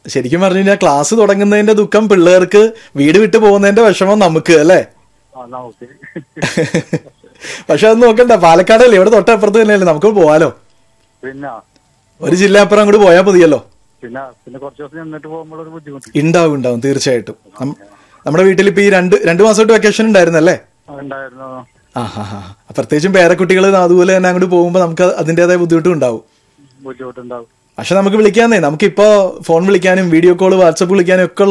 ശരിക്കും പറഞ്ഞു കഴിഞ്ഞാൽ ക്ലാസ് തുടങ്ങുന്നതിന്റെ ദുഃഖം പിള്ളേർക്ക് വീട് വിട്ടു പോകുന്നതിന്റെ വിഷമം നമുക്ക് അല്ലേ ആ നമുക്ക് പക്ഷെ അത് നോക്കണ്ട പാലക്കാടല്ലേ ഇവിടെ തൊട്ടപ്പുറത്ത് തന്നെയല്ലേ നമുക്ക് പോവാലോ പിന്നെ ഒരു ജില്ല അപ്പുറം അങ്ങോട്ട് പോയാൽ മതിയല്ലോ പിന്നെ പിന്നെ കുറച്ച് ദിവസം നിന്നിട്ട് പോകുമ്പോൾ ഒരു ബുദ്ധിമുട്ട് ഉണ്ടാവും ഉണ്ടാവും തീർച്ചയായിട്ടും നം- നമ്മുടെ വീട്ടിൽ ഇപ്പൊ ഈ രണ്ട് രണ്ട് മാസമായിട്ട് വെക്കേഷൻ ഉണ്ടായിരുന്നല്ലേ ഉണ്ടായിരുന്നു ആ ഹാ ഹാ പ്രത്യേകിച്ചും പേരക്കുട്ടികൾ അതുപോലെ തന്നെ അങ്ങോട്ട് പോകുമ്പോൾ നമുക്ക് അതിൻ്റെതായ ബുദ്ധിമുട്ടും ഉണ്ടാവും ബുദ്ധിമുട്ടുണ്ടാവും പക്ഷെ നമുക്ക് വിളിക്കാന്നേ നമുക്കിപ്പോ ഫോൺ വിളിക്കാനും വീഡിയോ കോൾ വാട്സപ്പ് വിളിക്കാനും ഒക്കെ ഉള്ള